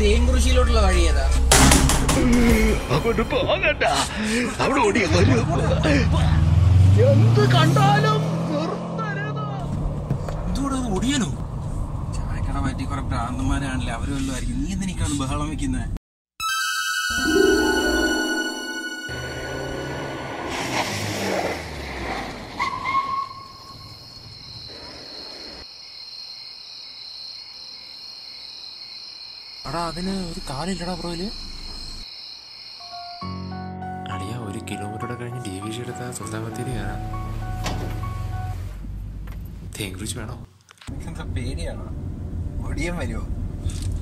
തേങ്കുറിശിയിലോട്ടുള്ള വഴി ഏതാ അങ്ങോട്ട് പോകണ്ട അവിടെ ഓടിയ വരൂ എന്ത് കണ്ടാലും എന്തോടാ അത് ഒടിയനോ ചായക്കട പറ്റി കുറെ ഭ്രാന്തന്മാരാണല്ലേ അവര് വല്ലതായിരിക്കും നീ എന്തിനാണ് ബഹളം വെക്കുന്നത് എടാ അതിന് ഒരു കാലില്ലടാ ബ്രോയില് അളിയ ഒരു കിലോമീറ്റർ കഴിഞ്ഞ് ഡി വി ജി എടുത്താൽ സുൽത്താൻ കയറാം തേങ്കുറിച്ച് വേണോ എന്താ പേടിയാണോ ഒടിയൻ വരുമോ